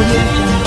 audio jungle.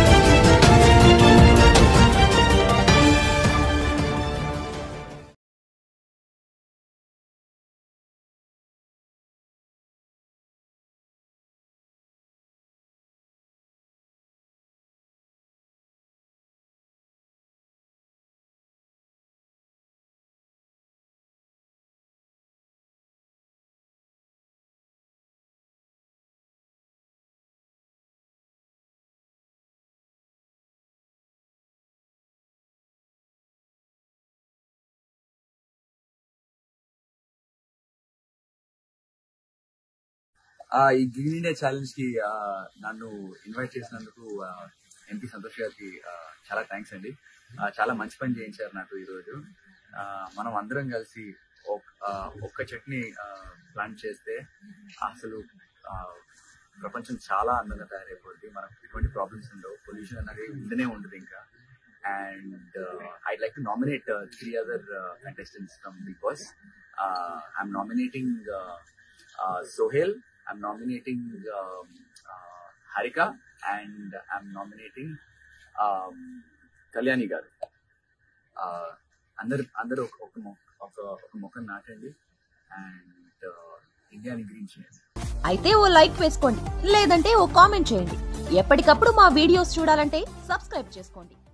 ఆ ఈ green India challenge కి ఆ, నన్ను ఇన్వైట్ చేసినందుకు ఎంపీ సంతోష్ గారికి ఆ, చాలా థ్యాంక్స్ అండి ఆ, చాలా మంచి పని చేయించారు నాకు ఈ రోజు ఆ, మనం అందరం కలిసి ఒక్- ఆ, ఒక్క చెట్ని ప్లాంట్ చేస్తే అసలు ఆ, ప్రపంచం చాలా అందంగా తయారైపోద్ది మనకు ఎటువంటి ప్రాబ్లమ్స్ ఉండవు పొల్యూషన్ అనేది ఉండనే ఉండదు ఇంకా and I like to nominate three other contestants from Bigg Boss I'm nominating Sohail. I'm nominating um, uh, Harika and I'm nominating um, Kalyani గారు Uh, అందరు అందరూ ఒక ఒక మొ- ఒక ఒక మొక్కను నాటండి అండ్ ఇండియాని గ్రీన్ చేయండి అయితే ఓ లైక్ వేసుకోండి లేదంటే ఓ కామెంట్ చేయండి ఎప్పటికప్పుడు మా వీడియోస్ చూడాలంటే సబ్స్క్రైబ్ చేసుకోండి